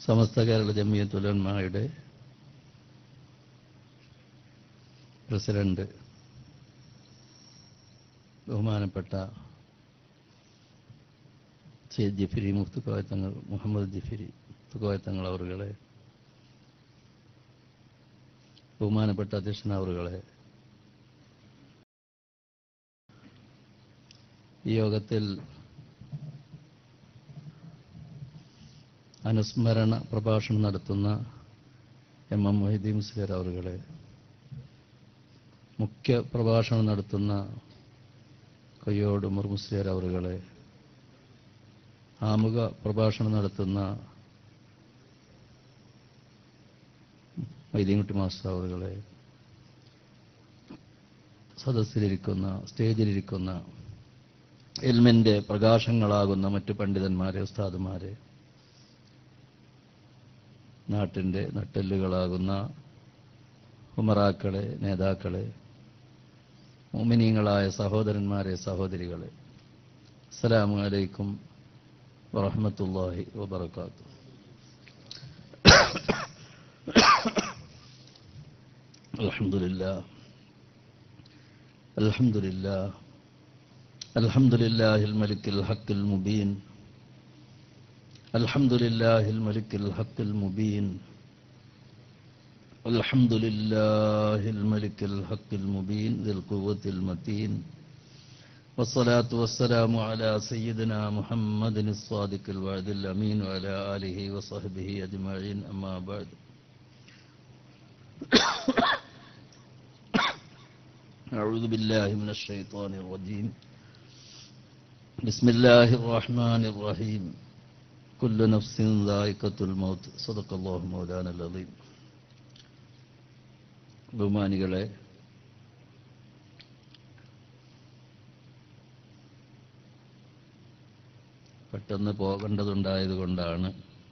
സമസ്ത Kerala ജമിയത്തുലന്മായുടെ president ബഹുമാനപ്പെട്ട സെയ്ദ് ജിഫിരി മുഫ്തുക്കോയ തങ്ങൾ മുഹമ്മദ് ജിഫിരി മുഫ്തുക്കോയ തങ്ങൾ അവറുകളെ ബഹുമാനപ്പെട്ട അധ്യക്ഷൻ അവറുകളെ ഈ യോഗത്തിൽ അനുസ്മരണ പ്രഭാഷണം നടത്തുന്ന എം എം മൊഹിദ്ദീൻ മുസ്ലിയർ അവറുകളെ മുഖ്യ പ്രഭാഷണം നടത്തുന്ന കൊയ്യോട് ഉമർ മുസ്ലിയർ അവറുകളെ ആമുഖ പ്രഭാഷണം നടത്തുന്ന വൈദ്യൻകുട്ടി മാസ്റ്റർ അവറുകളെ സദസ്സിലിരിക്കുന്ന സ്റ്റേജിലിരിക്കുന്ന എൽമിൻ്റെ പ്രകാശങ്ങളാകുന്ന മറ്റു പണ്ഡിതന്മാരെ ഉസ്താദുമാരെ നാട്ടിൻ്റെ നട്ടെല്ലുകളാകുന്ന ഉമറാക്കളെ നേതാക്കളെ മോമിനീങ്ങളായ സഹോദരന്മാരെ സഹോദരികളെ അസ്സലാമു അലൈക്കും വറഹ്മത്തുള്ളാഹി വബറകാത്തു അൽഹംദുലില്ലാ അൽഹംദുലില്ലാ الحمد لله الملك الحق المبين الحمد لله الملك الحق المبين الحمد لله الملك الحق المبين ذي القوة المتين والصلاة والسلام على سيدنا محمد الصادق الوعد الأمين وعلى آله وصحبه أجمعين أما بعد أعوذ بالله من الشيطان الرجيم بسم الله الرحمن الرحيم كل نفس ذائقة الموت صدق الله مولانا العظيم ബഹുമാനികളെ പെട്ടെന്ന് പോകേണ്ടതുണ്ടായതുകൊണ്ടാണ്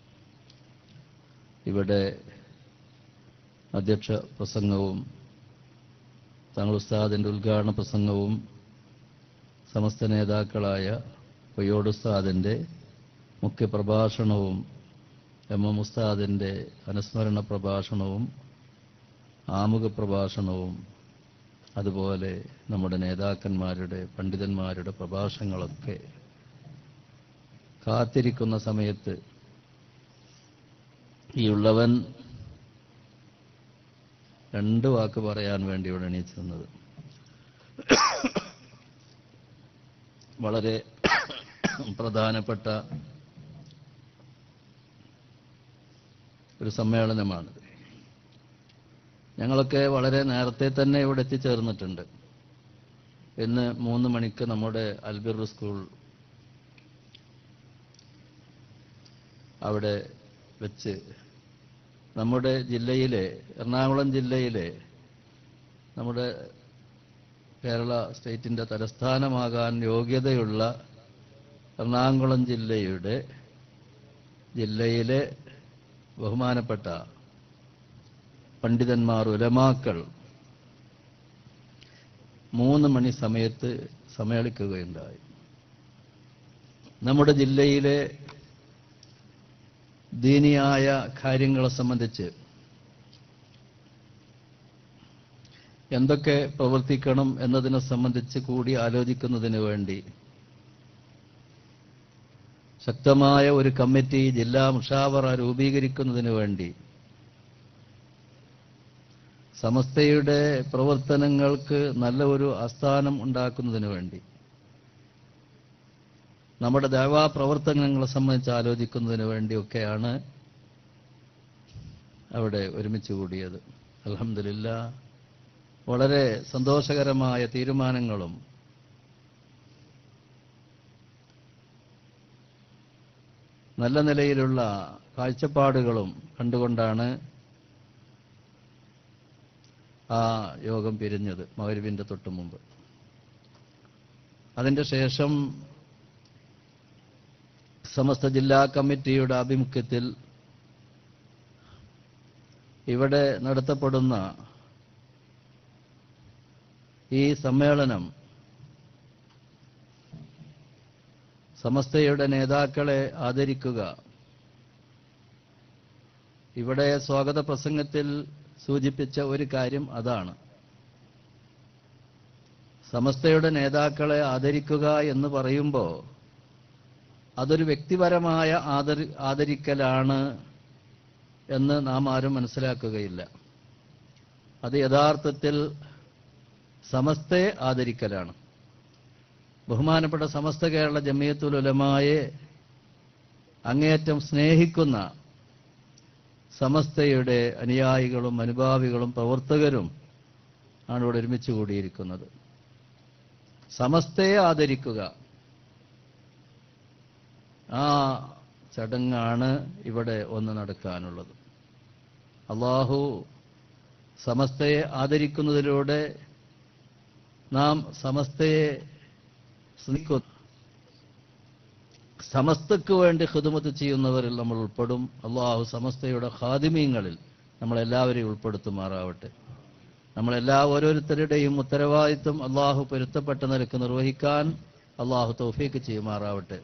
ഇവിടെ അധ്യക്ഷ പ്രസംഗവും തങ്ങൾ ഉസ്താദിൻ്റെ ഉദ്ഘാടന പ്രസംഗവും സമസ്ത നേതാക്കളായ കൊയ്യോട് ഉസ്താദിൻ്റെ മുഖ്യപ്രഭാഷണവും എം എം ഉസ്താദിൻ്റെ അനുസ്മരണ പ്രഭാഷണവും ആമുഖ പ്രഭാഷണവും അതുപോലെ നമ്മുടെ നേതാക്കന്മാരുടെ പണ്ഡിതന്മാരുടെ പ്രഭാഷണങ്ങളൊക്കെ കാത്തിരിക്കുന്ന സമയത്ത് ഈ ഉള്ളവൻ രണ്ട് വാക്ക് പറയാൻ വേണ്ടി ഇവിടെ എണീച്ചു നിന്നത് വളരെ പ്രധാനപ്പെട്ട ഒരു സമ്മേളനമാണ് ഞങ്ങളൊക്കെ വളരെ നേരത്തെ തന്നെ ഇവിടെ എത്തിച്ചേർന്നിട്ടുണ്ട് ഇന്ന് മൂന്ന് മണിക്ക് നമ്മുടെ അൽബിർ സ്കൂൾ അവിടെ വെച്ച് നമ്മുടെ ജില്ലയിലെ എറണാകുളം ജില്ലയിലെ നമ്മുടെ കേരള സ്റ്റേറ്റിൻ്റെ തലസ്ഥാനമാകാൻ യോഗ്യതയുള്ള എറണാകുളം ജില്ലയുടെ ജില്ലയിലെ ബഹുമാനപ്പെട്ട പണ്ഡിതന്മാർ ഉലമാക്കൾ മൂന്ന് മണി സമയത്ത് സമ്മേളിക്കുകയുണ്ടായി നമ്മുടെ ജില്ലയിലെ ദീനിയായ കാര്യങ്ങളെ സംബന്ധിച്ച് എന്തൊക്കെ പ്രവർത്തിക്കണം എന്നതിനെ സംബന്ധിച്ച് കൂടി ആലോചിക്കുന്നതിന് വേണ്ടി ശക്തമായ ഒരു കമ്മിറ്റി ജില്ലാ മുഷാവറ രൂപീകരിക്കുന്നതിന് വേണ്ടി സമസ്തയുടെ പ്രവർത്തനങ്ങൾക്ക് നല്ല ഒരു ആസ്ഥാനം ഉണ്ടാക്കുന്നതിന് വേണ്ടി നമ്മുടെ ദേവാ പ്രവർത്തനങ്ങളെ സംബന്ധിച്ച് ആലോചിക്കുന്നതിന് വേണ്ടിയൊക്കെയാണ് അവിടെ ഒരുമിച്ച് കൂടിയത് അലഹമില്ല വളരെ സന്തോഷകരമായ തീരുമാനങ്ങളും നല്ല നിലയിലുള്ള കാഴ്ചപ്പാടുകളും കണ്ടുകൊണ്ടാണ് ആ യോഗം പിരിഞ്ഞത് മകരുവിൻ്റെ തൊട്ടു മുമ്പ് അതിൻ്റെ ശേഷം സമസ്ത ജില്ലാ കമ്മിറ്റിയുടെ ആഭിമുഖ്യത്തിൽ ഇവിടെ നടത്തപ്പെടുന്ന ഈ സമ്മേളനം സമസ്തയുടെ നേതാക്കളെ ആദരിക്കുക ഇവിടെ സ്വാഗത പ്രസംഗത്തിൽ സൂചിപ്പിച്ച ഒരു കാര്യം അതാണ് സമസ്തയുടെ നേതാക്കളെ ആദരിക്കുക എന്ന് പറയുമ്പോൾ അതൊരു വ്യക്തിപരമായ ആദരി ആദരിക്കലാണ് എന്ന് നാം ആരും മനസ്സിലാക്കുകയില്ല അത് യഥാർത്ഥത്തിൽ സമസ്തയെ ആദരിക്കലാണ് ബഹുമാനപ്പെട്ട സമസ്ത കേരള ജമിയത്തുൽ ഉലമായെ അങ്ങേയറ്റം സ്നേഹിക്കുന്ന സമസ്തയുടെ അനുയായികളും അനുഭാവികളും പ്രവർത്തകരും ആണ് ഇവിടെ ഒരുമിച്ച് കൂടിയിരിക്കുന്നത് സമസ്തയെ ആദരിക്കുക ആ ചടങ്ങാണ് ഇവിടെ ഒന്ന് നടക്കാനുള്ളത് അള്ളാഹു സമസ്തയെ ആദരിക്കുന്നതിലൂടെ നാം സമസ്തയെ സ്നേഹിക്കുന്നു സമസ്തക്ക് വേണ്ടി ഹിദമത്ത് ചെയ്യുന്നവരിൽ നമ്മൾ ഉൾപ്പെടും അള്ളാഹു സമസ്തയുടെ ഖാദിമീങ്ങളിൽ നമ്മളെല്ലാവരെയും ഉൾപ്പെടുത്തുമാറാവട്ടെ നമ്മളെല്ലാ ഓരോരുത്തരുടെയും ഉത്തരവാദിത്വം അള്ളാഹു പൊരുത്തപ്പെട്ട നിലക്ക് നിർവഹിക്കാൻ അള്ളാഹു തൗഫീക്ക് ചെയ്യുമാറാവട്ടെ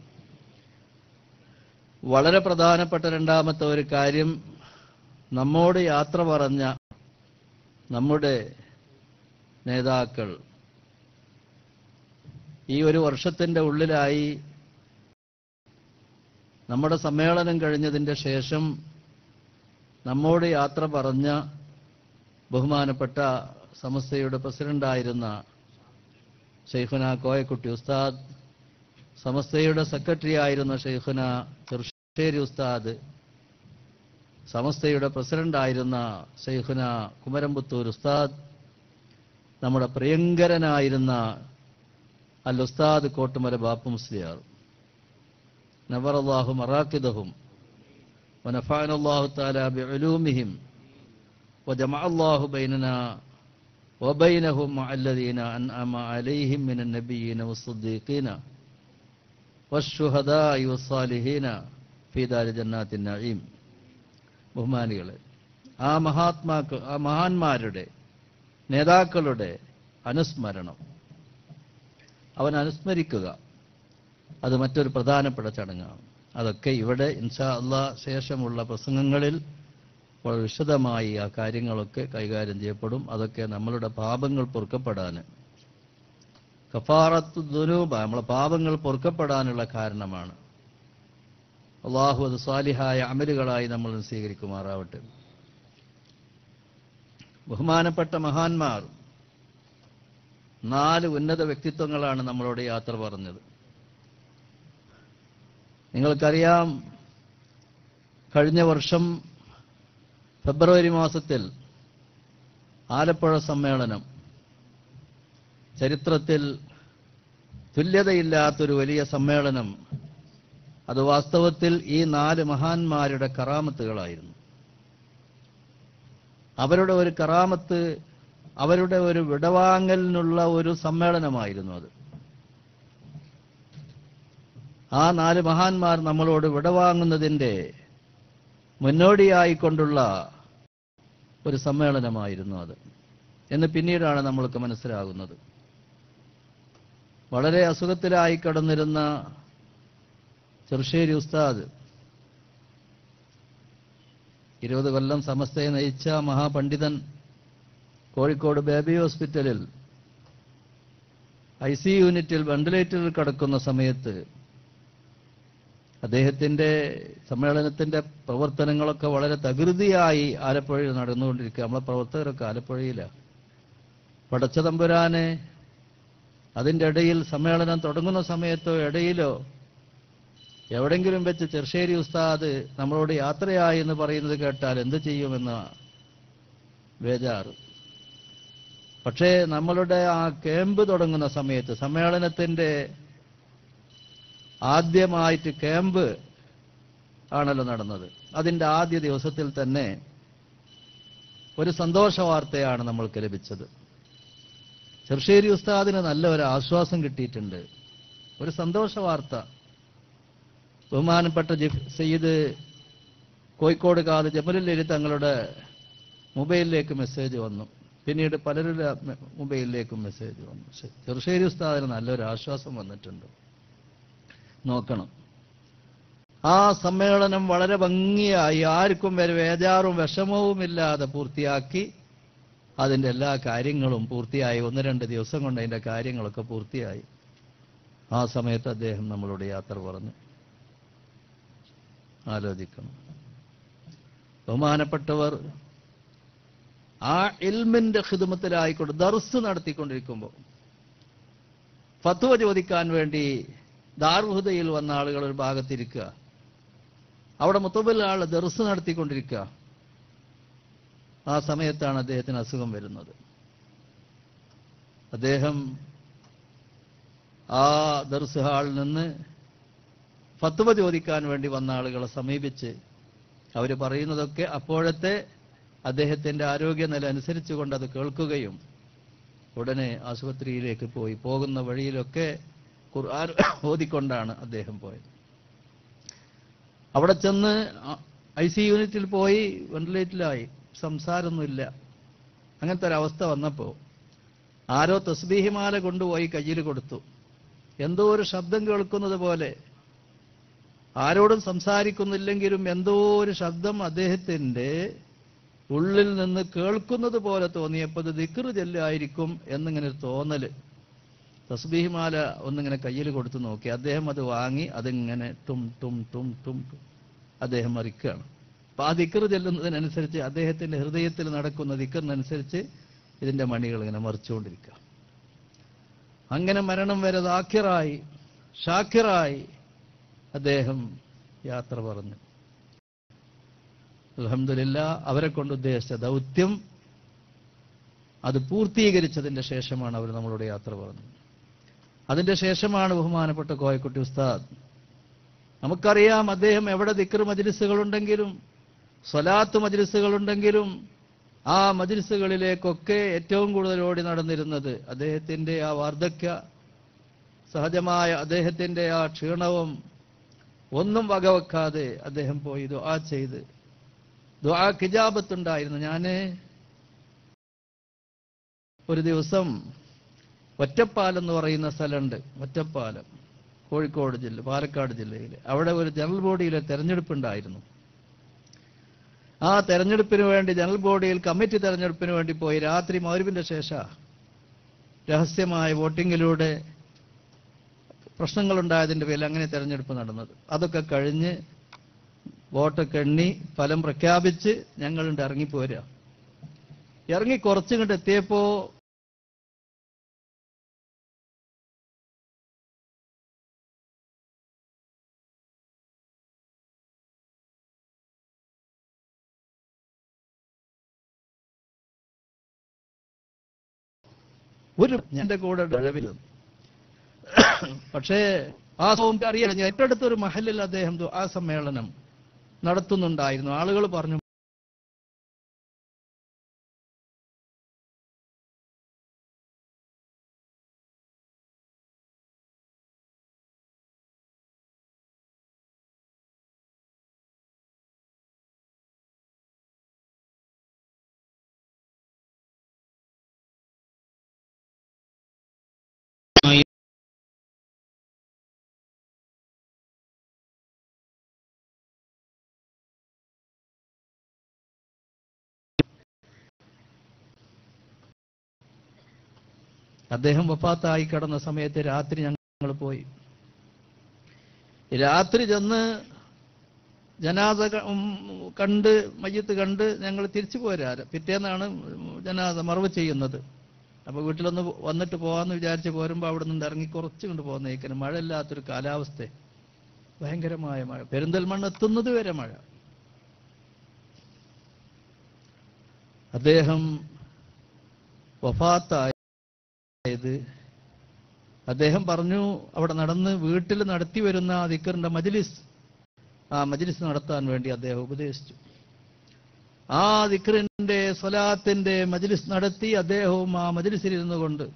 വളരെ പ്രധാനപ്പെട്ട രണ്ടാമത്തെ ഒരു കാര്യം നമ്മോട് യാത്ര പറഞ്ഞ നമ്മുടെ നേതാക്കൾ ഈ ഒരു വർഷത്തിന്റെ ഉള്ളിലായി നമ്മുടെ സമ്മേളനം കഴിഞ്ഞതിന്റെ ശേഷം നമ്മോട് യാത്ര പറഞ്ഞ ബഹുമാനപ്പെട്ട സമസ്തയുടെ പ്രസിഡന്റായിരുന്ന ഷെയ്ഖുന കോയക്കുട്ടി ഉസ്താദ് സമസ്തയുടെ സെക്രട്ടറി ആയിരുന്ന ഷെയ്ഖുന ചെറുശ്ശേരി ഉസ്താദ് സമസ്തയുടെ പ്രസിഡന്റായിരുന്ന ഷെയ്ഖുന കുമരമ്പത്തൂർ ഉസ്താദ് നമ്മുടെ പ്രിയങ്കരനായിരുന്ന അൽ ഉസ്താദ് കോട്ടുമല ബാപ്പു മുസ്ലിയാർ نبر الله مراكدهم ونفعنا الله تعالى بعلومهم وجمع الله بيننا وبينهم مع الذين أنعم عليهم من النبيين والصديقين والشهداء والصالحين في دار جنات النعيم ബഹുമാനികളെ ആ മഹാത്മാക്കൾ ആ മഹാന്മാരുടെ നേതാക്കളുടെ അനുസ്മരണം അവൻ അനുസ്മരിക്കുക അത് മറ്റൊരു പ്രധാനപ്പെട്ട ചടങ്ങാണ് അതൊക്കെ ഇവിടെ ഇൻഷാ അള്ളാ ശേഷമുള്ള പ്രസംഗങ്ങളിൽ വളരെ വിശദമായി ആ കാര്യങ്ങളൊക്കെ കൈകാര്യം ചെയ്യപ്പെടും അതൊക്കെ നമ്മളുടെ പാപങ്ങൾ പൊറുക്കപ്പെടാൻ കഫാറത്ത് ദുനൂബ നമ്മളെ പാപങ്ങൾ പൊറുക്കപ്പെടാനുള്ള കാരണമാണ് അള്ളാഹു അത് സാലിഹായ അമലുകളായി നമ്മൾ സ്വീകരിക്കുമാറാവട്ടെ ബഹുമാനപ്പെട്ട മഹാന്മാർ നാല് ഉന്നത വ്യക്തിത്വങ്ങളാണ് നമ്മളോട് യാത്ര പറഞ്ഞത് നിങ്ങൾക്കറിയാം കഴിഞ്ഞ വർഷം ഫെബ്രുവരി മാസത്തിൽ ആലപ്പുഴ സമ്മേളനം ചരിത്രത്തിൽ തുല്യതയില്ലാത്തൊരു വലിയ സമ്മേളനം അത് വാസ്തവത്തിൽ ഈ നാല് മഹാന്മാരുടെ കറാമത്തുകളായിരുന്നു അവരുടെ ഒരു കറാമത്ത് അവരുടെ ഒരു വിടവാങ്ങലിനുള്ള ഒരു സമ്മേളനമായിരുന്നു അത് ആ നാല് മഹാന്മാർ നമ്മളോട് വിടവാങ്ങുന്നതിൻ്റെ മുന്നോടിയായിക്കൊണ്ടുള്ള ഒരു സമ്മേളനമായിരുന്നു അത് എന്ന് പിന്നീടാണ് നമ്മൾക്ക് മനസ്സിലാകുന്നത് വളരെ അസുഖത്തിലായി കടന്നിരുന്ന ചെറുശ്ശേരി ഉസ്താദ് ഇരുപത് കൊല്ലം സമസ്തയെ നയിച്ച മഹാപണ്ഡിതൻ കോഴിക്കോട് ബേബി ഹോസ്പിറ്റലിൽ ഐ സി യൂണിറ്റിൽ വെന്റിലേറ്ററിൽ കിടക്കുന്ന സമയത്ത് അദ്ദേഹത്തിന്റെ സമ്മേളനത്തിന്റെ പ്രവർത്തനങ്ങളൊക്കെ വളരെ തകൃതിയായി ആലപ്പുഴയിൽ നടന്നുകൊണ്ടിരിക്കുക നമ്മളെ പ്രവർത്തകരൊക്കെ ആലപ്പുഴയിലാണ് പടച്ച തമ്പുരാനെ അതിന്റെ ഇടയിൽ സമ്മേളനം തുടങ്ങുന്ന സമയത്തോ ഇടയിലോ എവിടെങ്കിലും വെച്ച് ചെറുശ്ശേരി ഉസ്താദ് നമ്മളോട് യാത്രയായി എന്ന് പറയുന്നത് കേട്ടാൽ എന്ത് ചെയ്യുമെന്ന ബേജാറ് പക്ഷേ നമ്മളുടെ ആ ക്യാമ്പ് തുടങ്ങുന്ന സമയത്ത് സമ്മേളനത്തിന്റെ ആദ്യമായിട്ട് ക്യാമ്പ് ആണല്ലോ നടന്നത് അതിന്റെ ആദ്യ ദിവസത്തിൽ തന്നെ ഒരു സന്തോഷ വാർത്തയാണ് നമ്മൾക്ക് ലഭിച്ചത് ചെറുശ്ശേരി ഉസ്താദിന് നല്ല ഒരു ആശ്വാസം കിട്ടിയിട്ടുണ്ട് ഒരു സന്തോഷ വാർത്ത ബഹുമാനപ്പെട്ട ജിഫ് സയ്യിദ് കോഴിക്കോട് കാത് ജമലുല്ലരി തങ്ങളുടെ മൊബൈലിലേക്ക് മെസ്സേജ് വന്നു പിന്നീട് പലരുടെ മെ- മൊബൈലിലേക്കും മെസ്സേജ് വന്നു ശ- ചെറുശ്ശേരി ഉസ്താദിന് നല്ലൊരു ആശ്വാസം വന്നിട്ടുണ്ട് നോക്കണം ആ സമ്മേളനം വളരെ ഭംഗിയായി ആർക്കും വരെ വേജാറും വിഷമവുമില്ലാതെ പൂർത്തിയാക്കി അതിൻ്റെ എല്ലാ കാര്യങ്ങളും പൂർത്തിയായി ഒന്ന് രണ്ട് ദിവസം കൊണ്ട് അതിൻ്റെ കാര്യങ്ങളൊക്കെ പൂർത്തിയായി ആ സമയത്ത് അദ്ദേഹം നമ്മളോട് യാത്ര പറഞ്ഞു ആലോചിക്കണം ബഹുമാനപ്പെട്ടവർ ആ ഇൽമിന്റെ ഹിദമത്തിലായിക്കൊണ്ട് ദർസ് നടത്തിക്കൊണ്ടിരിക്കുമ്പോൾ ഫത്വ ചോദിക്കാൻ വേണ്ടി ദാർഹുദയിൽ വന്ന ആളുകൾ ഒരു ഭാഗത്തിരിക്കുക അവിടെ മുത്തബിൽ ആൾ ദർസ് നടത്തിക്കൊണ്ടിരിക്കുക ആ സമയത്താണ് അദ്ദേഹത്തിന് അസുഖം വരുന്നത് അദ്ദേഹം ആ ദർസ് ഹാളിൽ നിന്ന് ഫത്വ ചോദിക്കാൻ വേണ്ടി വന്ന ആളുകളെ സമീപിച്ച് അവർ പറയുന്നതൊക്കെ അപ്പോഴത്തെ അദ്ദേഹത്തിന്റെ ആരോഗ്യനില അനുസരിച്ചുകൊണ്ട് അത് കേൾക്കുകയും ഉടനെ ആശുപത്രിയിലേക്ക് പോയി പോകുന്ന വഴിയിലൊക്കെ ഖുർആൻ ഓതിക്കൊണ്ടാണ് അദ്ദേഹം പോയത് അവിടെ ചെന്ന് ഐ സി യൂണിറ്റിൽ പോയി വെന്റിലേറ്ററിലായി സംസാരമൊന്നുമില്ല അങ്ങനത്തെ ഒരു അവസ്ഥ വന്നപ്പോൾ ആരോ തസ്ബീഹിമാല കൊണ്ടുപോയി കയ്യിൽ കൊടുത്തു എന്തോ ഒരു ശബ്ദം കേൾക്കുന്നത് പോലെ ആരോടും സംസാരിക്കുന്നില്ലെങ്കിലും എന്തോ ഒരു ശബ്ദം അദ്ദേഹത്തിന്റെ ഉള്ളിൽ നിന്ന് കേൾക്കുന്നത് പോലെ തോന്നിയപ്പോൾ ഇത് ദിക്റ് ചെല്ലായിരിക്കും എന്നിങ്ങനെ ഒരു തോന്നല് തസ്ബീഹിമാല ഒന്നിങ്ങനെ കയ്യിൽ കൊടുത്തു നോക്കി അദ്ദേഹം അത് വാങ്ങി അതിങ്ങനെ ടും ടും ടും ടും ടും അദ്ദേഹം മറിക്കുകയാണ് അപ്പൊ ആ ദിക്കറ് ചെല്ലുന്നതിനനുസരിച്ച് അദ്ദേഹത്തിന്റെ ഹൃദയത്തിൽ നടക്കുന്ന ദിക്കറിനനുസരിച്ച് ഇതിന്റെ മണികൾ ഇങ്ങനെ മറിച്ചുകൊണ്ടിരിക്കുക അങ്ങനെ മരണം വരെ ദാഖിറായി ഷാക്കിറായി അദ്ദേഹം യാത്ര പറഞ്ഞു അലഹമില്ല അവരെ കൊണ്ട് ഉദ്ദേശിച്ച ദൗത്യം അത് പൂർത്തീകരിച്ചതിന്റെ ശേഷമാണ് അവർ നമ്മളോട് യാത്ര പറഞ്ഞത് അതിന്റെ ശേഷമാണ് ബഹുമാനപ്പെട്ട കോയക്കുട്ടി ഉസ്താദ് നമുക്കറിയാം അദ്ദേഹം എവിടെ ദിക്ർ മജ്ലിസുകളുണ്ടെങ്കിലും സ്വലാത്ത് മജ്ലിസുകളുണ്ടെങ്കിലും ആ മജ്ലിസുകളിലേക്കൊക്കെ ഏറ്റവും കൂടുതൽ ഓടി നടന്നിരുന്നത് അദ്ദേഹത്തിന്റെ ആ വാർദ്ധക്യ സഹജമായ അദ്ദേഹത്തിന്റെ ആ ക്ഷീണവും ഒന്നും വകവെക്കാതെ അദ്ദേഹം പോയി ദുആ ചെയ്ത് ദുആ കിജാബത്തുണ്ടായിരുന്നു ഞാന് ഒരു ദിവസം ഒറ്റപ്പാലം എന്ന് പറയുന്ന സ്ഥലമുണ്ട് ഒറ്റപ്പാലം കോഴിക്കോട് ജില്ല പാലക്കാട് ജില്ലയിൽ അവിടെ ഒരു ജനറൽ ബോഡിയിലെ തെരഞ്ഞെടുപ്പ് ഉണ്ടായിരുന്നു ആ തെരഞ്ഞെടുപ്പിന് വേണ്ടി ജനറൽ ബോഡിയിൽ കമ്മിറ്റി തെരഞ്ഞെടുപ്പിന് വേണ്ടി പോയി രാത്രി മൗരുവിന്റെ ശേഷം രഹസ്യമായ വോട്ടിങ്ങിലൂടെ പ്രശ്നങ്ങളുണ്ടായതിന്റെ പേരിൽ അങ്ങനെ തെരഞ്ഞെടുപ്പ് നടന്നത് അതൊക്കെ കഴിഞ്ഞ് വോട്ടൊക്കെ എണ്ണി ഫലം പ്രഖ്യാപിച്ച് ഞങ്ങളുണ്ട് ഇറങ്ങിപ്പോരുക ഇറങ്ങി കുറച്ചിങ്ങോട്ട് എത്തിയപ്പോ ഒരു എന്റെ കൂടെ ഡഴവിലും പക്ഷേ ആ സോമിക്ക് അറിയാം ഏറ്റെടുത്തൊരു മഹലിൽ അദ്ദേഹം ആ സമ്മേളനം നടത്തുന്നുണ്ടായിരുന്നു ആളുകൾ പറഞ്ഞു അദ്ദേഹം വഫാത്തായി കിടന്ന സമയത്ത് രാത്രി ഞങ്ങൾ പോയി രാത്രി ചെന്ന് ജനാസ ക- ഉം, കണ്ട് മയ്യത്ത് കണ്ട് ഞങ്ങൾ തിരിച്ചു പോരാ പിറ്റേന്നാണ് ജനാസ മറവ് ചെയ്യുന്നത് അപ്പൊ വീട്ടിലൊന്ന് വന്നിട്ട് പോവാന്ന് വിചാരിച്ച് പോരുമ്പോ അവിടെ നിന്ന് ഇറങ്ങി കുറച്ച് കൊണ്ട് പോകുന്നേക്കിന് മഴയില്ലാത്തൊരു കാലാവസ്ഥ ഭയങ്കരമായ മഴ പെരിന്തൽമണ്ണ എത്തുന്നത് വരെ മഴ അദ്ദേഹം വഫാത്തായത് അദ്ദേഹം പറഞ്ഞു അവിടെ നടന്ന് വീട്ടിൽ നടത്തി വരുന്ന ആ ദിക്കറിന്റെ മജ്ലിസ് ആ മജ്ലിസ് നടത്താൻ വേണ്ടി അദ്ദേഹം ഉപദേശിച്ചു ആ ദിക്റിന്റെ സ്വലാത്തിന്റെ മജ്ലിസ് നടത്തി അദ്ദേഹവും ആ മജ്ലിസിൽ ഇരുന്നു കൊണ്ട്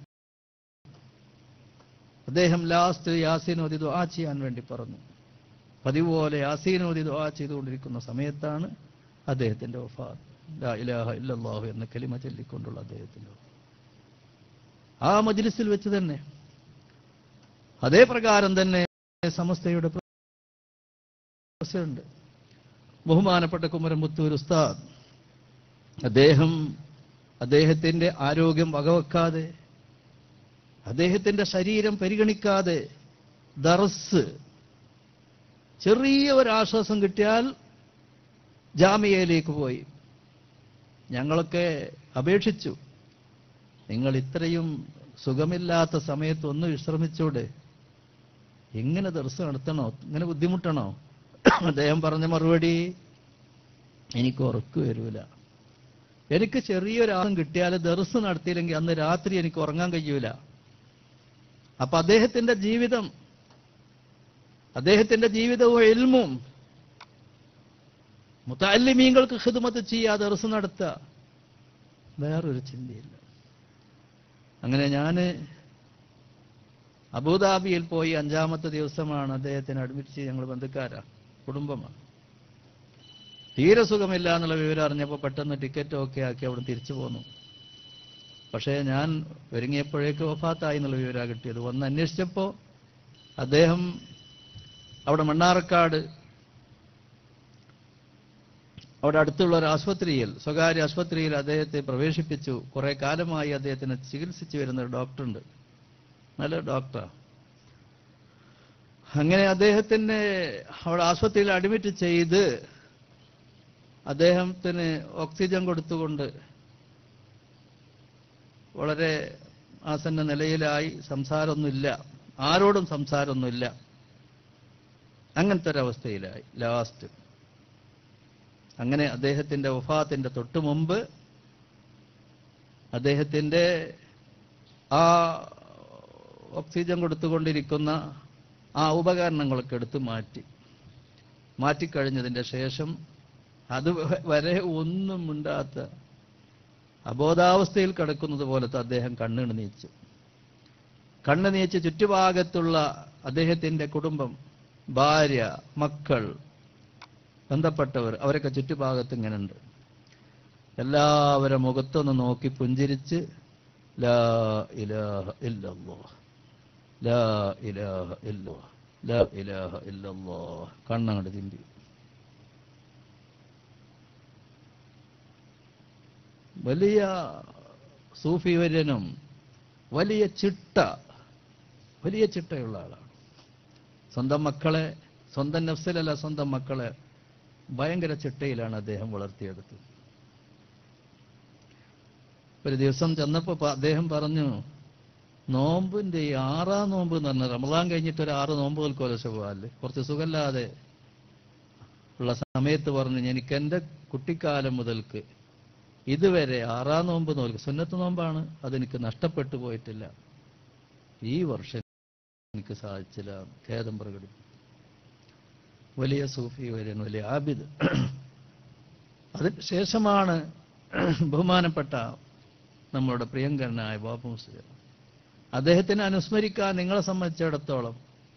അദ്ദേഹം ലാസ്റ്റ് യാസീനോദി ദുആ ചെയ്യാൻ വേണ്ടി പറഞ്ഞു പതിവ് പോലെ യാസീനോദി ദുആ ചെയ്തുകൊണ്ടിരിക്കുന്ന സമയത്താണ് അദ്ദേഹത്തിന്റെ വഫാത്ത് ലാ ഇലാഹ ഇല്ലല്ലാഹു എന്ന കലിമ ചൊല്ലിക്കൊണ്ടുള്ള അദ്ദേഹത്തിന്റെ വഫാത്ത്. ആ മജ്ലിസിൽ വെച്ച് തന്നെ അതേ പ്രകാരം തന്നെ സമസ്തയുടെ പ്രസിഡന്റ് ബഹുമാനപ്പെട്ട കുമരംപുത്തൂർ ഉസ്താദ് അദ്ദേഹം അദ്ദേഹത്തിന്റെ ആരോഗ്യം വകവെക്കാതെ അദ്ദേഹത്തിന്റെ ശരീരം പരിഗണിക്കാതെ ദർസ് ചെറിയ ഒരാശ്വാസം കിട്ടിയാൽ ജാമ്യയിലേക്ക് പോയി ഞങ്ങളൊക്കെ അപേക്ഷിച്ചു നിങ്ങൾ ഇത്രയും സുഖമില്ലാത്ത സമയത്ത് ഒന്ന് വിശ്രമിച്ചൂടെ എങ്ങനെ ദർസ് നടത്തണോ ഇങ്ങനെ ബുദ്ധിമുട്ടണോ അദ്ദേഹം പറഞ്ഞ മറുപടി എനിക്ക് ഉറക്കു വരൂല എനിക്ക് ചെറിയൊരാസം കിട്ടിയാൽ ദർസ് നടത്തിയില്ലെങ്കിൽ അന്ന് രാത്രി എനിക്ക് ഉറങ്ങാൻ കഴിയൂല അപ്പൊ അദ്ദേഹത്തിന്റെ ജീവിതം അദ്ദേഹത്തിന്റെ ജീവിതവും എൽമും മുത്താലിമീങ്ങൾക്ക് ഹിദ്മത്ത് ചെയ്യുക ദർസ് നടത്തുക വേറൊരു ചിന്തയില്ല അങ്ങനെ ഞാന് അബുദാബിയിൽ പോയി അഞ്ചാമത്തെ ദിവസമാണ് അദ്ദേഹത്തിന് അഡ്മിറ്റ് ചെയ്ത് ഞങ്ങൾ ബന്ധുക്കാരാ കുടുംബമാണ് തീരെ സുഖമില്ല എന്നുള്ള വിവരം അറിഞ്ഞപ്പോൾ പെട്ടെന്ന് ടിക്കറ്റ് ഒക്കെ ആക്കി അവിടെ തിരിച്ചു പോന്നു പക്ഷേ ഞാൻ ഒരുങ്ങിയപ്പോഴേക്ക് വഫാത്തായി എന്നുള്ള വിവരമാണ് കിട്ടിയത് വന്ന് അന്വേഷിച്ചപ്പോൾ അദ്ദേഹം അവിടെ മണ്ണാർക്കാട് അവിടെ അടുത്തുള്ള ഒരു ആശുപത്രിയിൽ സ്വകാര്യ ആശുപത്രിയിൽ അദ്ദേഹത്തെ പ്രവേശിപ്പിച്ചു കുറെ കാലമായി അദ്ദേഹത്തിനെ ചികിത്സിച്ചു വരുന്ന ഒരു ഡോക്ടറുണ്ട് നല്ല ഡോക്ടറാണ് അങ്ങനെ അദ്ദേഹത്തിന് അവിടെ ആശുപത്രിയിൽ അഡ്മിറ്റ് ചെയ്ത് അദ്ദേഹത്തിന് ഓക്സിജൻ കൊടുത്തുകൊണ്ട് വളരെ ആസന്ന നിലയിലായി സംസാരമൊന്നുമില്ല ആരോടും സംസാരമൊന്നുമില്ല അങ്ങനത്തെ ഒരവസ്ഥയിലായി ലാസ്റ്റ് അങ്ങനെ അദ്ദേഹത്തിന്റെ വഫാത്തിന്റെ തൊട്ടു മുമ്പ് അദ്ദേഹത്തിന്റെ ആ ഓക്സിജൻ കൊടുത്തുകൊണ്ടിരിക്കുന്ന ആ ഉപകരണങ്ങളൊക്കെ എടുത്ത് മാറ്റി മാറ്റിക്കഴിഞ്ഞതിന്റെ ശേഷം അത് വരെ ഒന്നും മിണ്ടാത്ത അബോധാവസ്ഥയിൽ കിടക്കുന്നത് പോലത്തെ അദ്ദേഹം കണ്ണിണ് നീച്ചു കണ്ണ് നീച്ച് ചുറ്റുഭാഗത്തുള്ള അദ്ദേഹത്തിന്റെ കുടുംബം ഭാര്യ മക്കൾ ബന്ധപ്പെട്ടവർ അവരൊക്കെ ചുറ്റുഭാഗത്ത് ഇങ്ങനെയുണ്ട് എല്ലാവരും മുഖത്തൊന്ന് നോക്കി പുഞ്ചിരിച്ച് ലാ ഇലാഹ ഇല്ലല്ലോ ലാ ഇലാഹ ഇല്ലോ ലാ ഇലാഹ ഇല്ലല്ലോ കണ്ണങ്ങട് തിമ്പി വലിയ സൂഫി വര്യനും വലിയ ചിട്ട വലിയ ചിട്ടയുള്ള ആളാണ് സ്വന്തം മക്കളെ സ്വന്തം നഫ്സിലല്ല സ്വന്തം മക്കളെ ഭയങ്കര ചിട്ടയിലാണ് അദ്ദേഹം വളർത്തിയെടുത്തത് ഒരു ദിവസം ചെന്നപ്പോ പ- അദ്ദേഹം പറഞ്ഞു നോമ്പിന്റെ ഈ ആറാം നോമ്പ് എന്ന് പറഞ്ഞ റമദാൻ കഴിഞ്ഞിട്ട് ഒരു ആറ് നോമ്പ് കൊലശ പോകാല്ലേ കുറച്ച് സുഖമില്ലാതെ ഉള്ള സമയത്ത് പറഞ്ഞു എനിക്ക് എൻ്റെ കുട്ടിക്കാലം മുതൽക്ക് ഇതുവരെ ആറാം നോമ്പ് നോൽക്ക് സുന്നത്ത് നോമ്പാണ് അതെനിക്ക് നഷ്ടപ്പെട്ടു പോയിട്ടില്ല ഈ വർഷം എനിക്ക് സാധിച്ചില്ല ഖേദം പ്രകടിപ്പിച്ചു വലിയ സൂഫി വര്യൻ വലിയ ആബിദ് അതിന് ശേഷമാണ് ബഹുമാനപ്പെട്ട നമ്മളുടെ പ്രിയങ്കരനായ ബാബു മുസ്ലിം അദ്ദേഹത്തിനെ അനുസ്മരിക്കാൻ നിങ്ങളെ സംബന്ധിച്ചിടത്തോളം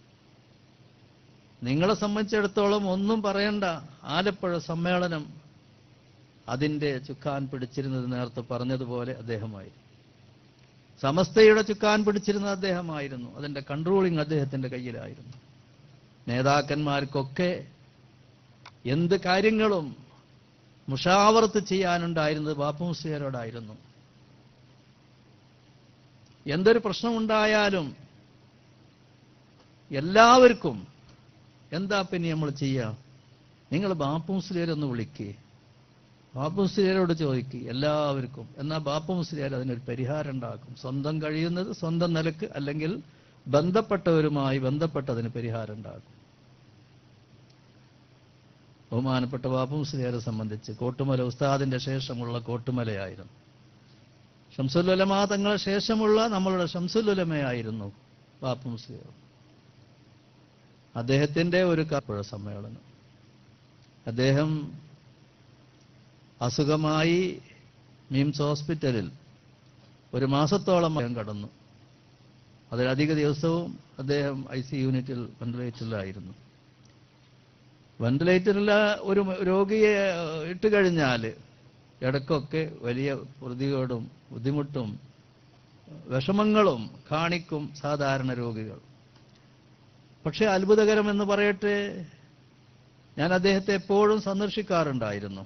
നിങ്ങളെ സംബന്ധിച്ചിടത്തോളം ഒന്നും പറയണ്ട ആലപ്പുഴ സമ്മേളനം അതിന്റെ ചുക്കാൻ പിടിച്ചിരുന്നത് നേരത്തെ പറഞ്ഞതുപോലെ അദ്ദേഹമായിരുന്നു സമസ്തയുടെ ചുക്കാൻ പിടിച്ചിരുന്നത് അദ്ദേഹമായിരുന്നു അതിന്റെ കൺട്രോളിങ് അദ്ദേഹത്തിന്റെ കയ്യിലായിരുന്നു നേതാക്കന്മാർക്കൊക്കെ എന്ത് കാര്യങ്ങളും മുഷാവർത്ത് ചെയ്യാനുണ്ടായിരുന്നത് ബാപ്പു മുസ്ലിയാരോടായിരുന്നു എന്തൊരു പ്രശ്നമുണ്ടായാലും എല്ലാവർക്കും എന്താ പിന്നെ നമ്മൾ ചെയ്യാം നിങ്ങൾ ബാപ്പു മുസ്ലിയരൊന്ന് വിളിക്കേ ബാപ്പു മുസ്ലിയരോട് ചോദിക്കുക എല്ലാവർക്കും എന്നാൽ ബാപ്പു മുസ്ലിയാർ അതിനൊരു പരിഹാരം ഉണ്ടാക്കും സ്വന്തം കഴിയുന്നത് സ്വന്തം നിലക്ക് അല്ലെങ്കിൽ ബന്ധപ്പെട്ടവരുമായി ബന്ധപ്പെട്ടതിന് പരിഹാരം ഉണ്ടാക്കും ബഹുമാനപ്പെട്ട ബാപ്പു മുസ്ലിയാരെ സംബന്ധിച്ച് കോട്ടുമല ഉസ്താദിന്റെ ശേഷമുള്ള കോട്ടുമലയായിരുന്നു ഷംസുലുലമ തങ്ങളെ ശേഷമുള്ള നമ്മളുടെ ഷംസുലുലമയായിരുന്നു ബാപ്പു മുസ്ലിയാർ അദ്ദേഹത്തിന്റെ ഒരു കാപ്പുഴ സമ്മേളനം അദ്ദേഹം അസുഖമായി മിംസ് ഹോസ്പിറ്റലിൽ ഒരു മാസത്തോളം അദ്ദേഹം കടന്നു അതിലധിക ദിവസവും അദ്ദേഹം ഐ സി യൂണിറ്റിൽ വെന്റിലേറ്ററിലായിരുന്നു വെന്റിലേറ്ററിൽ ഒരു രോഗിയെ ഇട്ട് കഴിഞ്ഞാൽ ഇടയ്ക്കൊക്കെ വലിയ പ്രതികേടും ബുദ്ധിമുട്ടും വിഷമങ്ങളും കാണിക്കും സാധാരണ രോഗികൾ പക്ഷെ അത്ഭുതകരമെന്ന് പറയട്ടെ ഞാൻ അദ്ദേഹത്തെ എപ്പോഴും സന്ദർശിക്കാറുണ്ടായിരുന്നു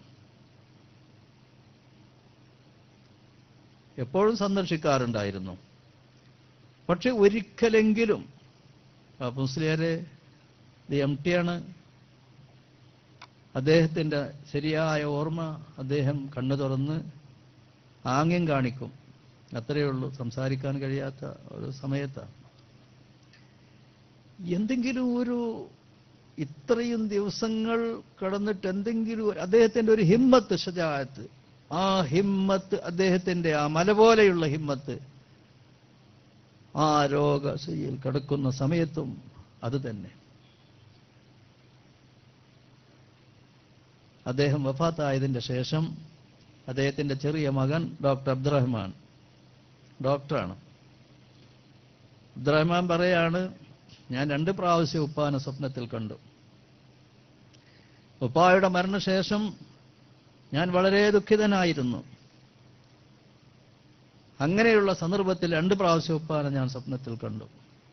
എപ്പോഴും സന്ദർശിക്കാറുണ്ടായിരുന്നു പക്ഷെ ഒരിക്കലെങ്കിലും മുസ്ലിയാരെ ഇത് എം ടിയാണ് അദ്ദേഹത്തിൻ്റെ ശരിയായ ഓർമ്മ അദ്ദേഹം കണ്ണു തുറന്ന് ആംഗ്യം കാണിക്കും അത്രയേ ഉള്ളൂ സംസാരിക്കാൻ കഴിയാത്ത ഒരു സമയത്താണ് എന്തെങ്കിലും ഒരു ഇത്രയും ദിവസങ്ങൾ കടന്നിട്ട് എന്തെങ്കിലും ഒരു- അദ്ദേഹത്തിന്റെ ഒരു ഹിമ്മത്ത് ഷജായത്ത് ആ ഹിമ്മത്ത് അദ്ദേഹത്തിന്റെ ആ മല പോലെയുള്ള ഹിമ്മത്ത് ആ രോഗശയിൽ കിടക്കുന്ന സമയത്തും അത് തന്നെ അദ്ദേഹം വഫാത്തായതിന്റെ ശേഷം അദ്ദേഹത്തിന്റെ ചെറിയ മകൻ ഡോക്ടർ അബ്ദുറഹ്മാൻ ഡോക്ടറാണ് അബ്ദുറഹ്മാൻ പറയാണ് ഞാൻ രണ്ട് പ്രാവശ്യം ഉപ്പാനെ സ്വപ്നത്തിൽ കണ്ടു ഉപ്പായുടെ മരണശേഷം ഞാൻ വളരെ ദുഃഖിതനായിരുന്നു അങ്ങനെയുള്ള സന്ദർഭത്തിൽ രണ്ട് പ്രാവശ്യം ഉപ്പാനെ ഞാൻ സ്വപ്നത്തിൽ കണ്ടു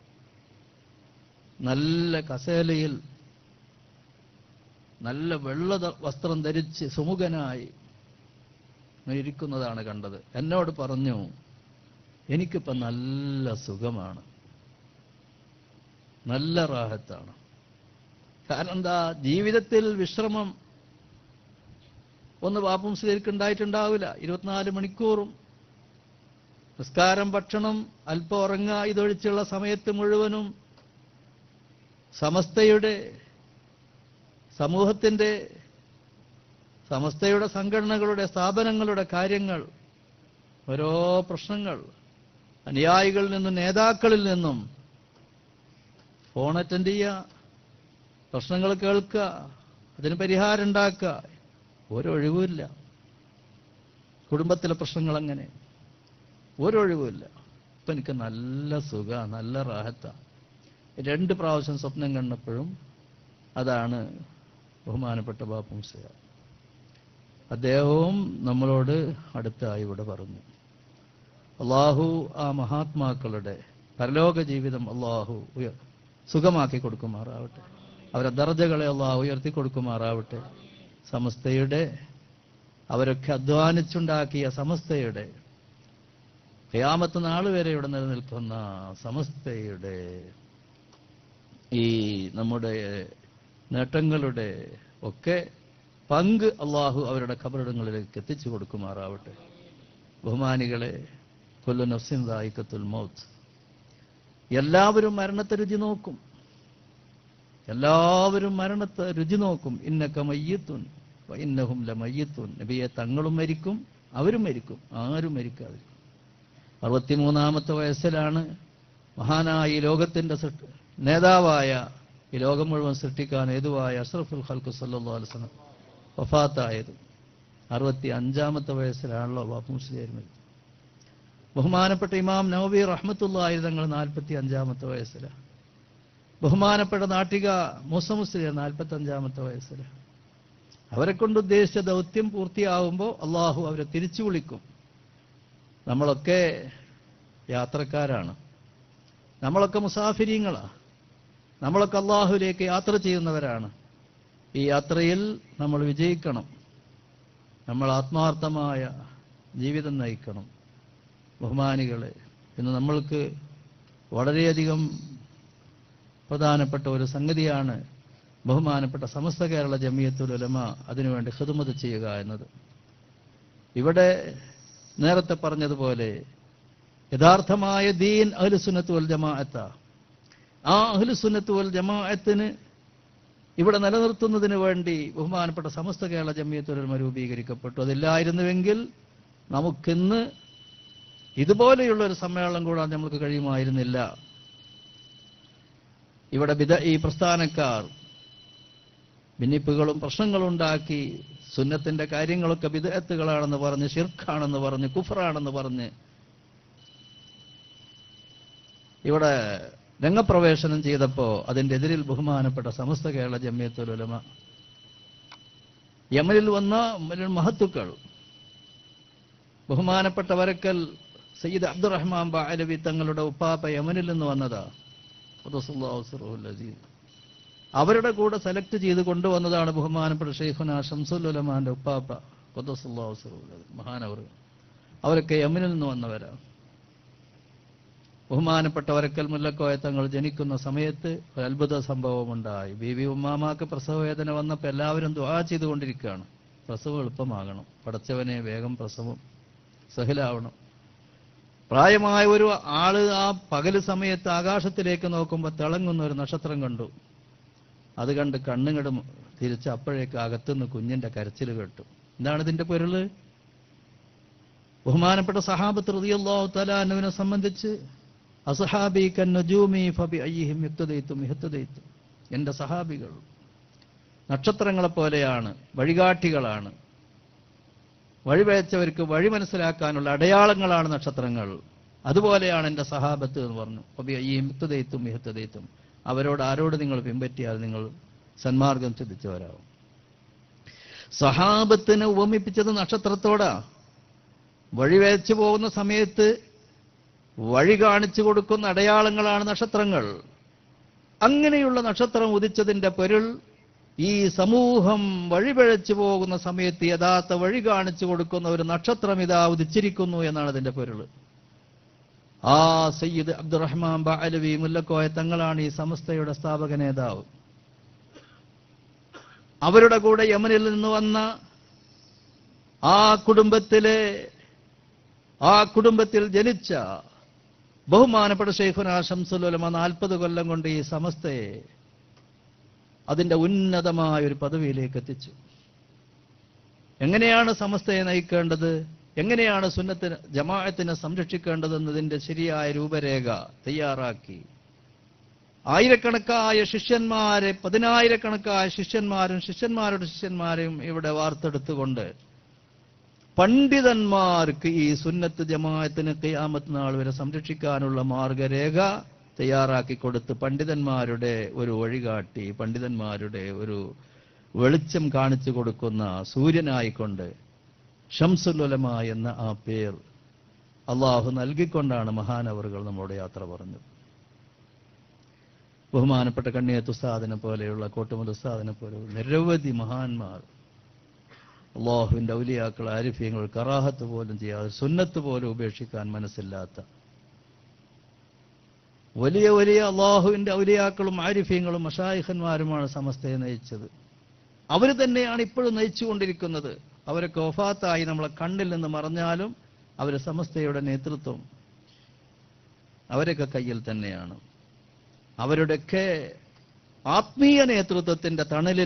നല്ല കസേലയിൽ നല്ല വെള്ള ത- വസ്ത്രം ധരിച്ച് സുമുഖനായി ഇങ്ങനെ ഇരിക്കുന്നതാണ് കണ്ടത് എന്നോട് പറഞ്ഞു എനിക്കിപ്പം നല്ല സുഖമാണ് നല്ല റാഹത്താണ് കാരണം എന്താ ജീവിതത്തിൽ വിശ്രമം ഒന്ന് പാപ്പും ഉണ്ടായിട്ടുണ്ടാവില്ല ഇരുപത്തിനാല് മണിക്കൂറും നിസ്കാരം ഭക്ഷണം അല്പം ഉറങ്ങുക ഇതൊഴിച്ചുള്ള സമയത്ത് മുഴുവനും സമസ്തയുടെ സമൂഹത്തിന്റെ സമസ്തയുടെ സംഘടനകളുടെ സ്ഥാപനങ്ങളുടെ കാര്യങ്ങൾ ഓരോ പ്രശ്നങ്ങൾ അനുയായികളിൽ നിന്നും നേതാക്കളിൽ നിന്നും ഫോൺ അറ്റൻഡ് ചെയ്യുക പ്രശ്നങ്ങൾ കേൾക്കുക അതിന് പരിഹാരം ഉണ്ടാക്കുക ഒരൊഴിവുമില്ല കുടുംബത്തിലെ പ്രശ്നങ്ങൾ അങ്ങനെ ഒരൊഴിവുമില്ല ഇപ്പൊ എനിക്ക് നല്ല സുഖ നല്ല റാഹത്ത രണ്ട് പ്രാവശ്യം സ്വപ്നം കണ്ടപ്പോഴും അതാണ് ബഹുമാനപ്പെട്ട ബാപ്പും സിയ അദ്ദേഹവും നമ്മളോട് അടുത്തായി ഇവിടെ പറഞ്ഞു അള്ളാഹു ആ മഹാത്മാക്കളുടെ പരലോക ജീവിതം അള്ളാഹു ഉയ- സുഖമാക്കി കൊടുക്കുമാറാവട്ടെ അവരെ ദർജകളെ അള്ളാഹു ഉയർത്തി കൊടുക്കുമാറാവട്ടെ സമസ്തയുടെ അവരൊക്കെ അധ്വാനിച്ചുണ്ടാക്കിയ സമസ്തയുടെ ഖിയാമത്ത് നാൾ വരെ ഇവിടെ നിലനിൽക്കുന്ന സമസ്തയുടെ ഈ നമ്മുടെ നേട്ടങ്ങളുടെ ഒക്കെ പങ്ക് അള്ളാഹു അവരുടെ ഖബറിടങ്ങളിലേക്ക് എത്തിച്ചു കൊടുക്കുമാറാവട്ടെ ബഹുമാനികളെ കൊല്ലു നഫ്സിൻ ദായിക്കത്തുൽ മൗത്ത് എല്ലാവരും മരണത്തെ രുചി നോക്കും എല്ലാവരും മരണത്തെ രുചി നോക്കും ഇന്നക്ക മയ്യത്തുൻ വ ഇന്നഹും ല മയ്യത്തുൻ നബിയെ തങ്ങളും മരിക്കും അവരും മരിക്കും ആരും മരിക്കാതിരിക്കും അറുപത്തിമൂന്നാമത്തെ വയസ്സിലാണ് മഹാനായ ഈ ലോകത്തിന്റെ സൃഷ്ടി- നേതാവായ ഈ ലോകം മുഴുവൻ സൃഷ്ടിക്കാൻ ഏതുവായ അഷ്റഫുൽ ഖൽക്കു സല്ലല്ലാഹു അലൈഹി വസല്ലം വഫാത്തായത് അറുപത്തി അഞ്ചാമത്തെ വയസ്സിലാണല്ലോ ബാപ്പു മുസ്ലിയാർ മരിച്ചത് ബഹുമാനപ്പെട്ട ഇമാം നവബി റഹ്മത്തുള്ളാഹി തങ്ങൾ നാൽപ്പത്തി അഞ്ചാമത്തെ വയസ്സിലാണ് ബഹുമാനപ്പെട്ട നാട്ടിക മൂസ മുസ്ലിം നാൽപ്പത്തി അഞ്ചാമത്തെ വയസ്സില് അവരെ കൊണ്ട് ഉദ്ദേശിച്ച ദൗത്യം പൂർത്തിയാവുമ്പോൾ അള്ളാഹു അവരെ തിരിച്ചു വിളിക്കും നമ്മളൊക്കെ യാത്രക്കാരാണ് നമ്മളൊക്കെ മുസാഫിരീങ്ങളാ നമ്മളൊക്കെ അള്ളാഹുലേക്ക് യാത്ര ചെയ്യുന്നവരാണ് ഈ യാത്രയിൽ നമ്മൾ വിജയിക്കണം നമ്മൾ ആത്മാർത്ഥമായ ജീവിതം നയിക്കണം ബഹുമാനികളെ ഇന്ന് നമ്മൾക്ക് വളരെയധികം പ്രധാനപ്പെട്ട ഒരു സംഗതിയാണ് ബഹുമാനപ്പെട്ട സമസ്ത കേരള ജമിയത്തുൽ ഉലമ അതിനുവേണ്ടി ഹിദമത് ചെയ്യുക എന്നത് ഇവിടെ നേരത്തെ പറഞ്ഞതുപോലെ യഥാർത്ഥമായ ദീൻ അഹ്ലുസുന്നത്ത് വൽ ജമാഅത്ത ആ അഹ്ലുസുന്നത്ത് വൽ ജമാഅത്തിന് ഇവിടെ നിലനിർത്തുന്നതിന് വേണ്ടി ബഹുമാനപ്പെട്ട സമസ്ത കേരള ജമിയത്തുൽ ഉലമ രൂപീകരിക്കപ്പെട്ടു അതില്ലായിരുന്നുവെങ്കിൽ നമുക്കിന്ന് ഇതുപോലെയുള്ള ഒരു സമ്മേളനം കൂടാൻ നമുക്ക് കഴിയുമായിരുന്നില്ല ഇവിടെ വിധ ഈ പ്രസ്ഥാനക്കാർ ഭിന്നിപ്പുകളും പ്രശ്നങ്ങളും ഉണ്ടാക്കി സുന്നത്തിന്റെ കാര്യങ്ങളൊക്കെ വിദഗ്ധകളാണെന്ന് പറഞ്ഞ് ഷിർഖാണെന്ന് പറഞ്ഞ് കുഫറാണെന്ന് പറഞ്ഞ് ഇവിടെ രംഗപ്രവേശനം ചെയ്തപ്പോ അതിന്റെ എതിരിൽ ബഹുമാനപ്പെട്ട സമസ്ത കേരള ജമ്മിയത്തുൽ ഉലമ യമനിൽ വന്ന മഹത്തുക്കൾ ബഹുമാനപ്പെട്ട വരക്കൽ സയ്യിദ് അബ്ദുറഹ്മാൻ ബാലവി തങ്ങളുടെ ഉപ്പാപ്പ യമനിൽ നിന്ന് വന്നതാ ഖുദ്ദസുല്ലാഹു സിർറുൽ അസീസ്. അവരുടെ കൂടെ സെലക്ട് ചെയ്ത് കൊണ്ടുവന്നതാണ് ബഹുമാനപ്പെട്ട ഷെയ്ഖുന ഷംസുലുലമാന്റെ ഉപ്പാപ്പ കൊദ്ദസുല്ലാസ് മഹാനവർ അവരൊക്കെ യമനിൽ നിന്ന് വന്നവരാണ് ബഹുമാനപ്പെട്ട വരക്കൽ മുല്ലക്കോയ തങ്ങൾ ജനിക്കുന്ന സമയത്ത് ഒരു അത്ഭുത സംഭവമുണ്ടായി ബീവി ഉമ്മാമാക്ക് പ്രസവവേദന വന്നപ്പോൾ എല്ലാവരും ദുആ ചെയ്തുകൊണ്ടിരിക്കുകയാണ് പ്രസവം എളുപ്പമാകണം പടച്ചവനെ വേഗം പ്രസവം സഹിലാവണം പ്രായമായ ഒരു ആള് ആ പകല് സമയത്ത് ആകാശത്തിലേക്ക് നോക്കുമ്പോൾ തിളങ്ങുന്ന ഒരു നക്ഷത്രം കണ്ടു അത് കണ്ട് കണ്ണുകടും തിരിച്ച് അപ്പോഴേക്ക് അകത്തുനിന്ന് കുഞ്ഞിന്റെ കരച്ചിൽ കേട്ടു എന്താണ് ഇതിന്റെ പൊരുള് ബഹുമാനപ്പെട്ട സഹാബത്ത് റളിയല്ലാഹു തആല അന്നുവിനെ സംബന്ധിച്ച് അസഹാബി കന്നുജൂമി ഫബി അയ്യിഹിം യുക്തദൈത്തും ഇഹ്തദൈത്തും എന്റെ സഹാബികൾ നക്ഷത്രങ്ങളെ പോലെയാണ് വഴികാട്ടികളാണ് വഴിവെച്ചവർക്ക് വഴി മനസ്സിലാക്കാനുള്ള അടയാളങ്ങളാണ് നക്ഷത്രങ്ങൾ അതുപോലെയാണ് എന്റെ സഹാബത്ത് എന്ന് പറഞ്ഞു ഫബി അയ്യിഹിം യുക്തദൈത്തും ഇഹ്തദൈത്തും അവരോട് ആരോട് നിങ്ങൾ പിൻപറ്റിയാൽ നിങ്ങൾ സന്മാർഗം ചിന്തിച്ചവരാവും സഹാബത്തിനെ ഉപമിപ്പിച്ചത് നക്ഷത്രത്തോടാ വഴിവേച്ചു പോകുന്ന സമയത്ത് വഴി കാണിച്ചു കൊടുക്കുന്ന അടയാളങ്ങളാണ് നക്ഷത്രങ്ങൾ അങ്ങനെയുള്ള നക്ഷത്രം ഉദിച്ചതിന്റെ പൊരുൾ ഈ സമൂഹം വഴിപിഴച്ചു പോകുന്ന സമയത്ത് യഥാർത്ഥ വഴി കാണിച്ചു കൊടുക്കുന്ന ഒരു നക്ഷത്രം ഇതാ ഉദിച്ചിരിക്കുന്നു എന്നാണ് അതിന്റെ പൊരുൾ ആ സയ്യിദ് അബ്ദുറഹ്മാൻ ബാലവി മുല്ലക്കോയ തങ്ങളാണ് ഈ സമസ്തയുടെ സ്ഥാപക നേതാവ് അവരുടെ കൂടെ യമനിൽ നിന്ന് വന്ന ആ കുടുംബത്തിലെ ആ കുടുംബത്തിൽ ജനിച്ച ബഹുമാനപ്പെട്ട ഷെയ്ഖുന ഷംസുലുലമ നാൽപ്പത് കൊല്ലം കൊണ്ട് ഈ സമസ്തയെ അതിന്റെ ഉന്നതമായ ഒരു പദവിയിലേക്ക് എത്തിച്ചു എങ്ങനെയാണ് സമസ്തയെ നയിക്കേണ്ടത് എങ്ങനെയാണ് സുന്നത്തിന് ജമാഅത്തിനെ സംരക്ഷിക്കേണ്ടതെന്നതിന്റെ ശരിയായ രൂപരേഖ തയ്യാറാക്കി ആയിരക്കണക്കായ ശിഷ്യന്മാരെ പതിനായിരക്കണക്കായ ശിഷ്യന്മാരും ശിഷ്യന്മാരുടെ ശിഷ്യന്മാരെയും ഇവിടെ വാർത്തെടുത്തുകൊണ്ട് പണ്ഡിതന്മാർക്ക് ഈ സുന്നത്ത് ജമാഅത്തിന് ഖിയാമത്ത് നാൾ വരെ സംരക്ഷിക്കാനുള്ള മാർഗരേഖ തയ്യാറാക്കി കൊടുത്ത് പണ്ഡിതന്മാരുടെ ഒരു വഴികാട്ടി പണ്ഡിതന്മാരുടെ ഒരു വെളിച്ചം കാണിച്ചു കൊടുക്കുന്ന സൂര്യനായിക്കൊണ്ട് ഷംസുലുലമ എന്ന ആ പേർ അള്ളാഹു നൽകിക്കൊണ്ടാണ് മഹാനവറുകൾ നമ്മുടെ യാത്ര പറഞ്ഞത് ബഹുമാനപ്പെട്ട കണ്ണിയത്ത് ഉസ്താദിനെ പോലെയുള്ള കോട്ടുമൽ ഉസ്താദിനെ പോലെയുള്ള നിരവധി മഹാന്മാർ അള്ളാഹുവിന്റെ ഔലിയാക്കൾ ആരിഫ്യങ്ങൾ കറാഹത്ത് പോലും ചെയ്യാതെ സുന്നത്ത് പോലും ഉപേക്ഷിക്കാൻ മനസ്സില്ലാത്ത വലിയ വലിയ അള്ളാഹുവിന്റെ ഔലിയാക്കളും ആരിഫ്യങ്ങളും മഷായിഖന്മാരുമാണ് സമസ്തയെ നയിച്ചത് അവർ തന്നെയാണ് ഇപ്പോഴും നയിച്ചുകൊണ്ടിരിക്കുന്നത് അവരൊക്കെ ഒഫാത്തായി നമ്മളെ കണ്ണിൽ നിന്ന് മറഞ്ഞാലും അവർ സമസ്തയുടെ നേതൃത്വം അവരൊക്കെ കയ്യിൽ തന്നെയാണ് അവരുടെയൊക്കെ ആത്മീയ നേതൃത്വത്തിന്റെ തണലിൽ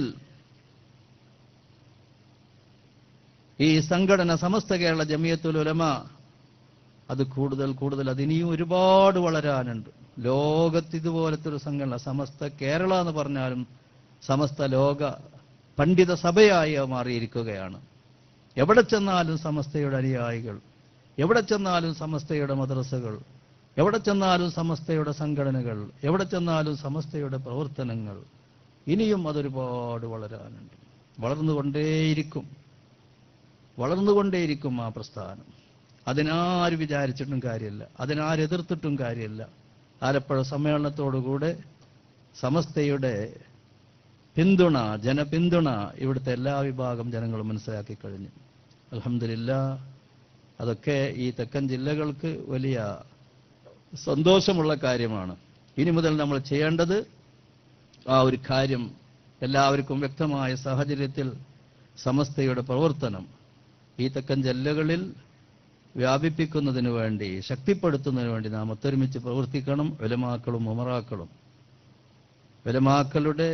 ഈ സംഘടന സമസ്ത കേരള ജമിയത്തുൽ ഉലമ അത് കൂടുതൽ കൂടുതൽ അതിനിയും ഒരുപാട് വളരാനുണ്ട് ലോകത്ത് ഇതുപോലത്തെ ഒരു സംഘടന സമസ്ത കേരള എന്ന് പറഞ്ഞാലും സമസ്ത ലോക പണ്ഡിത സഭയായി അത് മാറിയിരിക്കുകയാണ് എവിടെ ചെന്നാലും സമസ്തയുടെ അനുയായികൾ എവിടെ ചെന്നാലും സമസ്തയുടെ മദ്രസകൾ എവിടെ ചെന്നാലും സമസ്തയുടെ സംഘടനകൾ എവിടെ ചെന്നാലും സമസ്തയുടെ പ്രവർത്തനങ്ങൾ ഇനിയും അതൊരുപാട് വളരാനുണ്ട് വളർന്നുകൊണ്ടേയിരിക്കും വളർന്നുകൊണ്ടേയിരിക്കും ആ പ്രസ്ഥാനം അതിനാര് വിചാരിച്ചിട്ടും കാര്യമില്ല അതിനാര് എതിർത്തിട്ടും കാര്യമില്ല ആലപ്പുഴ സമ്മേളനത്തോടുകൂടെ സമസ്തയുടെ പിന്തുണ ജനപിന്തുണ ഇവിടുത്തെ എല്ലാ വിഭാഗം ജനങ്ങളും മനസ്സിലാക്കി കഴിഞ്ഞു അലഹമില്ല അതൊക്കെ ഈ തെക്കൻ ജില്ലകൾക്ക് വലിയ സന്തോഷമുള്ള കാര്യമാണ് ഇനി മുതൽ നമ്മൾ ചെയ്യേണ്ടത് ആ ഒരു കാര്യം എല്ലാവർക്കും വ്യക്തമായ സാഹചര്യത്തിൽ സമസ്തയുടെ പ്രവർത്തനം ഈ തെക്കൻ ജില്ലകളിൽ വ്യാപിപ്പിക്കുന്നതിന് വേണ്ടി ശക്തിപ്പെടുത്തുന്നതിന് വേണ്ടി നാം ഒത്തൊരുമിച്ച് പ്രവർത്തിക്കണം വിലമാക്കളും ഉമറാക്കളും വിലമാക്കളുടെ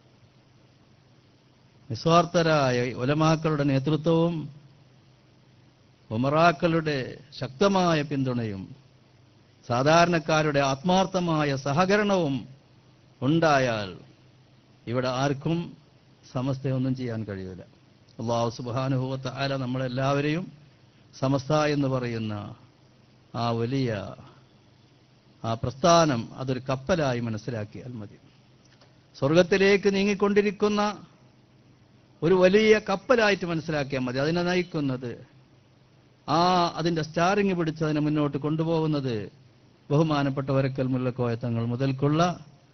നിസ്വാർത്ഥരായ ഉലമാക്കളുടെ നേതൃത്വവും ഉമറാക്കളുടെ ശക്തമായ പിന്തുണയും സാധാരണക്കാരുടെ ആത്മാർത്ഥമായ സഹകരണവും ഉണ്ടായാൽ ഇവിടെ ആർക്കും സമസ്തയൊന്നും ചെയ്യാൻ കഴിയില്ല അള്ളാഹു സുബാനുഭവത്ത് ആല നമ്മളെല്ലാവരെയും സമസ്ത എന്ന് പറയുന്ന ആ വലിയ ആ പ്രസ്ഥാനം അതൊരു കപ്പലായി മനസ്സിലാക്കിയാൽ മതി സ്വർഗത്തിലേക്ക് നീങ്ങിക്കൊണ്ടിരിക്കുന്ന ഒരു വലിയ കപ്പലായിട്ട് മനസ്സിലാക്കിയാൽ മതി അതിനെ നയിക്കുന്നത് ആ അതിന്റെ സ്റ്റാറിങ് പിടിച്ച് അതിനെ മുന്നോട്ട് കൊണ്ടുപോകുന്നത് ബഹുമാനപ്പെട്ട വരക്കൽ മുല്ലക്കോയ തങ്ങൾ മുതൽക്കുള്ള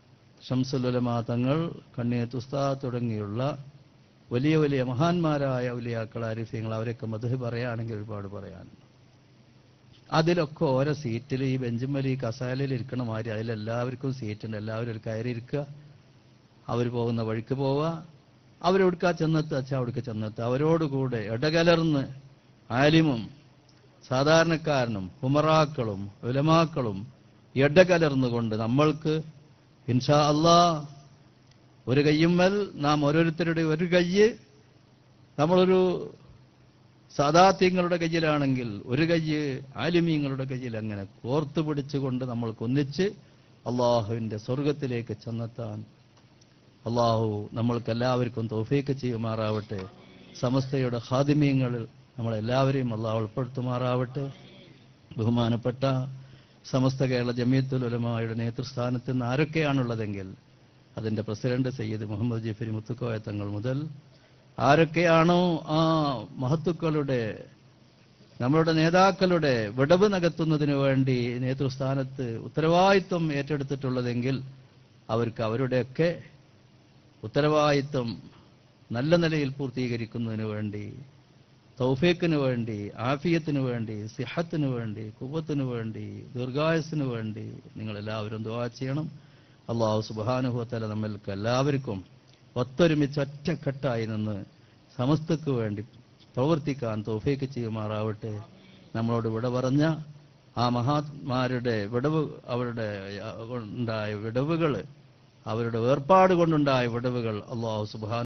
ഷംസുലുലമ തങ്ങൾ കണ്ണിയത്ത് ഉസ്താദ് തുടങ്ങിയുള്ള വലിയ വലിയ മഹാന്മാരായ ഉലിയാക്കൾ ആരിഫ്യങ്ങൾ അവരൊക്കെ മധു പറയുകയാണെങ്കിൽ ഒരുപാട് പറയാനുണ്ട് അതിലൊക്കെ ഓരോ സീറ്റിൽ ഈ ബെഞ്ചുമ്മൽ ഈ കസാലയിൽ ഇരിക്കണ മാതിരി അതിലെല്ലാവർക്കും സീറ്റുണ്ട് എല്ലാവരും ഒരു കയറി ഇരിക്കുക അവർ പോകുന്ന വഴിക്ക് പോവുക അവരെവിടുക്കാ ചെന്നെത്തുക അച്ഛാ അവിടേക്ക് ചെന്നെത്തുക അവരോടുകൂടെ ഇടകലർന്ന് ആലിമും സാധാരണക്കാരനും ഉമറാക്കളും ഉലമാക്കളും ഇടകലർന്നുകൊണ്ട് നമ്മൾക്ക് ഇൻഷാ അള്ളാ ഒരു കയ്യുമ്മൽ നാം ഓരോരുത്തരുടെ ഒരു കയ്യ് നമ്മളൊരു സാദാത്യങ്ങളുടെ കയ്യിലാണെങ്കിൽ ഒരു കയ്യ് ആലിമീങ്ങളുടെ കയ്യിൽ അങ്ങനെ കോർത്തു പിടിച്ചുകൊണ്ട് നമ്മൾക്ക് ഒന്നിച്ച് അള്ളാഹുവിൻ്റെ സ്വർഗത്തിലേക്ക് ചെന്നെത്താൻ അള്ളാഹു നമ്മൾക്ക് എല്ലാവർക്കും തോഫീക്ക് ചെയ്യുമാറാവട്ടെ സമസ്തയുടെ ഹാദിമീങ്ങളിൽ നമ്മളെല്ലാവരെയും അള്ളാഹു ഉൾപ്പെടുത്തുമാറാവട്ടെ ബഹുമാനപ്പെട്ട സമസ്ത കേരള ജമീയത്തുൽ ഉലമായുടെ നേതൃസ്ഥാനത്ത് നിന്ന് ആരൊക്കെയാണുള്ളതെങ്കിൽ അതിൻ്റെ പ്രസിഡന്റ് സയ്യിദ് മുഹമ്മദ് ജിഫരി മുത്തുക്കോയ തങ്ങൾ മുതൽ ആരൊക്കെയാണോ ആ മഹത്തുക്കളുടെ നമ്മളുടെ നേതാക്കളുടെ വിടവ് നികത്തുന്നതിന് വേണ്ടി നേതൃസ്ഥാനത്ത് ഉത്തരവാദിത്വം ഏറ്റെടുത്തിട്ടുള്ളതെങ്കിൽ അവർക്ക് അവരുടെയൊക്കെ ഉത്തരവാദിത്വം നല്ല നിലയിൽ പൂർത്തീകരിക്കുന്നതിന് വേണ്ടി തൗഫീക്കിന് വേണ്ടി ആഫിയത്തിന് വേണ്ടി സിഹത്തിന് വേണ്ടി കുവത്തിന് വേണ്ടി ദീർഘായുസിന് വേണ്ടി നിങ്ങളെല്ലാവരും ദുവാ ചെയ്യണം അള്ളാഹു സുബാനുഭവത്തല നമ്മൾക്ക് എല്ലാവർക്കും ഒത്തൊരുമിച്ച് ഒറ്റക്കെട്ടായി നിന്ന് സമസ്തക്ക് വേണ്ടി പ്രവർത്തിക്കാൻ തോഫീക്ക് ചെയ്യുമാറാവട്ടെ നമ്മളോട് വിട പറഞ്ഞ ആ മഹാത്മാരുടെ വിടവ് അവരുടെ ഉണ്ടായ വിടവുകൾ അവരുടെ വേർപാട് കൊണ്ടുണ്ടായ വിടവുകൾ അള്ളാഹു സുബാൻ